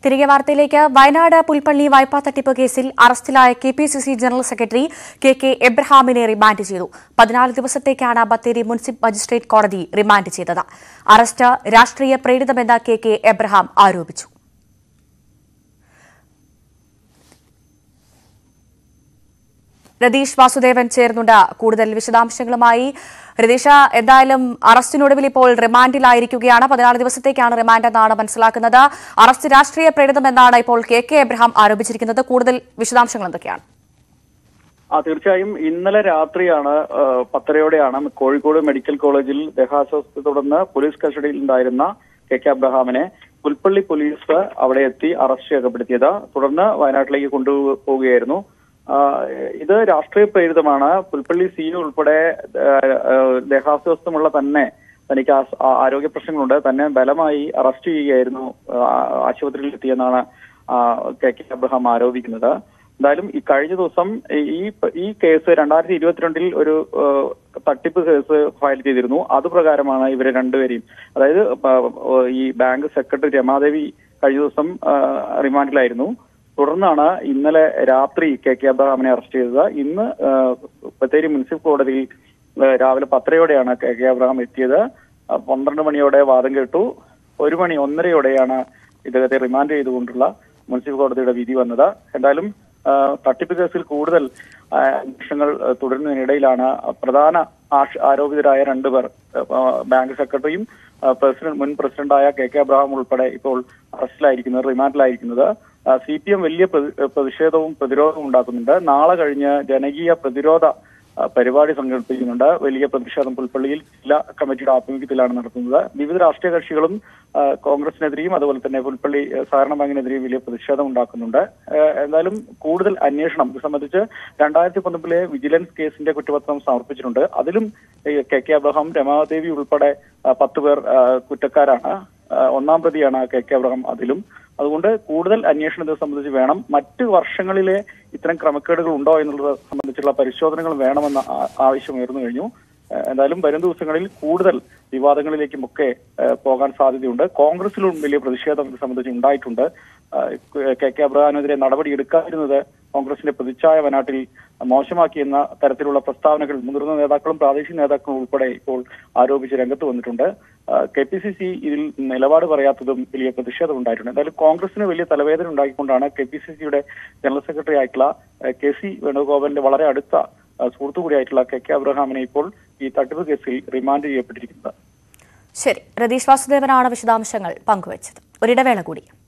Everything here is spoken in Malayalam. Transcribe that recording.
തിരികെ വാർത്തയിലേക്ക് വയനാട് പുൽപ്പള്ളി വായ്പാ തട്ടിപ്പ് കേസിൽ അറസ്റ്റിലായ K P C C general secretary K K എബ്രഹാമിനെ റിമാൻഡ് ചെയ്തു പതിനാല് ദിവസത്തേക്കാണ് ബത്തേരി മുനിസിപ്പൽ മജിസ്ട്രേറ്റ് കോടതി റിമാൻഡ് ചെയ്തത് അറസ്റ്റ് രാഷ്ട്രീയ പ്രേരിതമെന്ന് കെ കെ എബ്രഹാം ആരോപിച്ചു രതീഷ് വാസുദേവൻ ചേർന്നുണ്ട് കൂടുതൽ വിശദാംശങ്ങളുമായി രതീഷ എന്തായാലും അറസ്റ്റിനൊടുവിൽ ഇപ്പോൾ റിമാൻഡിലായിരിക്കുകയാണ് പതിനാല് ദിവസത്തേക്കാണ് റിമാൻഡ് എന്നാണ് മനസ്സിലാക്കുന്നത് അറസ്റ്റ് രാഷ്ട്രീയ പ്രേരിതമെന്നാണ് ഇപ്പോൾ കെ കെ എബ്രഹാം ആരോപിച്ചിരിക്കുന്നത് കൂടുതൽ വിശദാംശങ്ങൾ എന്തൊക്കെയാണ് ആ തീർച്ചയായും ഇന്നലെ രാത്രിയാണ് ആ, പത്തരയോടെയാണ് കോഴിക്കോട് മെഡിക്കൽ കോളേജിൽ ദേഹാസ്വാസ്ഥ്യത്തെ തുടർന്ന് പോലീസ് കസ്റ്റഡിയിൽ ഉണ്ടായിരുന്ന കെ കെ അബ്രഹാമിനെ പുൽപ്പള്ളി പോലീസ് അവിടെ എത്തി അറസ്റ്റ് രേഖപ്പെടുത്തിയത് തുടർന്ന് വയനാട്ടിലേക്ക് കൊണ്ടുപോവുകയായിരുന്നു ആ, ഇത് രാഷ്ട്രീയ പ്രേരിതമാണ് പുൽപ്പള്ളി സി ഉൾപ്പെടെ ആ, ആ, ദേഹാസ്വാസ്ഥ്യമുള്ള തന്നെ തനിക്ക് ആസ്- ആ- ആരോഗ്യ പ്രശ്നങ്ങളുണ്ട് തന്നെ ബലമായി അറസ്റ്റ് ചെയ്യുകയായിരുന്നു ആ, ആശുപത്രിയിൽ എത്തിയെന്നാണ് ആ, കെ കെ അബ്രഹാം ആരോപിക്കുന്നത് എന്തായാലും ഈ കഴിഞ്ഞ ദിവസം ഈ ഈ കേസ് രണ്ടായിരത്തി ഇരുപത്തിരണ്ടിൽ ഒരു ഏഹ്, തട്ടിപ്പ് കേസ് ഫയൽ ചെയ്തിരുന്നു അത് പ്രകാരമാണ് ഇവരെ രണ്ടുപേരെയും അതായത് പ- ഈ ബാങ്ക് സെക്രട്ടറി രമാദേവി കഴിഞ്ഞ ദിവസം ഏഹ്, റിമാൻഡിലായിരുന്നു തുടർന്നാണ് ഇന്നലെ രാത്രി കെ കെ അബ്രഹാമിനെ അറസ്റ്റ് ചെയ്തത് ഇന്ന് ഏഹ്, ബത്തേരി മുനിസിപ്പൽ കോടതിയിൽ ഏഹ്, രാവിലെ പത്തരയോടെയാണ് കെ കെ അബ്രഹാം എത്തിയത് ആ, പന്ത്രണ്ട് മണിയോടെ വാദം കേട്ടു ഒരു മണി ഒന്നരയോടെയാണ് ഇദ്ദേഹത്തെ റിമാൻഡ് ചെയ്തുകൊണ്ടുള്ള മുനിസിപ്പൽ കോടതിയുടെ വിധി വന്നത് എന്തായാലും ആ, തട്ടിപ്പ് കേസിൽ കൂടുതൽ ആ, അന്വേഷണങ്ങൾ ആ, തുടരുന്നതിനിടയിലാണ് പ്രധാന ആഷ്- ആരോപിതരായ രണ്ടുപേർ ആ, ബാങ്ക് സെക്രട്ടറിയും ആ, പ്രസിഡന്റ് മുൻ പ്രസിഡന്റായ കെ കെ അബ്രഹാം ഉൾപ്പെടെ ഇപ്പോൾ അറസ്റ്റിലായിരിക്കുന്നത് റിമാൻഡിലായിരിക്കുന്നത് സി പി എം വലിയ പ്രതി- പ്രതിഷേധവും പ്രതിരോധവും ഉണ്ടാക്കുന്നുണ്ട് നാളെ കഴിഞ്ഞ് ജനകീയ പ്രതിരോധ ആ, പരിപാടി സംഘടിപ്പിക്കുന്നുണ്ട് വലിയ പ്രതിഷേധം പുൽപ്പള്ളിയിൽ ജില്ലാ കമ്മിറ്റിയുടെ ആഭിമുഖ്യത്തിലാണ് നടത്തുന്നത് വിവിധ രാഷ്ട്രീയ കക്ഷികളും ആ, കോൺഗ്രസിനെതിരെയും അതുപോലെ തന്നെ പുൽപ്പള്ളി ആ, സഹകരണ ബാങ്കിനെതിരെയും വലിയ പ്രതിഷേധം ഉണ്ടാക്കുന്നുണ്ട് ആ, എന്തായാലും കൂടുതൽ അന്വേഷണം ഇത് സംബന്ധിച്ച് രണ്ടായിരത്തി പത്തൊമ്പതിലെ വിജിലൻസ് കേസിന്റെ കുറ്റപത്രം സമർപ്പിച്ചിട്ടുണ്ട് അതിലും ഈ കെ കെ അബ്രഹാം രമാദേവി ഉൾപ്പെടെ ആ, പത്ത് പേർ ആ, കുറ്റക്കാരാണ് ആ, ഒന്നാം പ്രതിയാണ് കെ കെ അബ്രഹാം അതിലും അതുകൊണ്ട് കൂടുതൽ അന്വേഷണം ഇത് സംബന്ധിച്ച് വേണം മറ്റ് വർഷങ്ങളിലെ ഇത്തരം ക്രമക്കേടുകൾ ഉണ്ടോ എന്നുള്ളത് സംബന്ധിച്ചുള്ള പരിശോധനകൾ വേണമെന്ന ആ- ആവശ്യം ഉയർന്നു കഴിഞ്ഞു ഏഹ് എന്തായാലും വരും ദിവസങ്ങളിൽ കൂടുതൽ വിവാദങ്ങളിലേക്കുമൊക്കെ ഏഹ് പോകാൻ സാധ്യതയുണ്ട് കോൺഗ്രസിലും വലിയ പ്രതിഷേധം ഇത് സംബന്ധിച്ച് ഉണ്ടായിട്ടുണ്ട് ഏഹ് കെ കെ അബ്രഹാമിനെതിരെ നടപടി എടുക്കാതിരുന്നത് കോൺഗ്രസിന്റെ പ്രതിച്ഛായ വയനാട്ടിൽ മോശമാക്കിയെന്ന തരത്തിലുള്ള പ്രസ്താവനകൾ മുതിർന്ന നേതാക്കളും പ്രാദേശിക നേതാക്കളും ഉൾപ്പെടെ ഇപ്പോൾ ആരോപിച്ച് രംഗത്ത് വന്നിട്ടുണ്ട് കെ പി സി സി ഇതിൽ നിലപാട് പറയാത്തതും വലിയ പ്രതിഷേധം ഉണ്ടായിട്ടുണ്ട് എന്തായാലും കോൺഗ്രസിന് വലിയ തലവേദന ഉണ്ടാക്കിക്കൊണ്ടാണ് കെ പി സി സിയുടെ ജനറൽ സെക്രട്ടറി ആയിട്ടുള്ള ഏഹ് കെ സി വേണുഗോപാലിന്റെ വളരെ അടുത്ത ഏഹ് സുഹൃത്തു കൂടിയായിട്ടുള്ള കെ കെ അബ്രഹാമിനെ ഇപ്പോൾ ഈ തട്ടിപ്പ് കേസിൽ റിമാൻഡ് ചെയ്യപ്പെട്ടിരിക്കുന്നത് ശരി രതീഷ് വാസുദേവനാണ് വിശദാംശങ്ങൾ പങ്കുവച്ചത് ഒരിടവേള കൂടി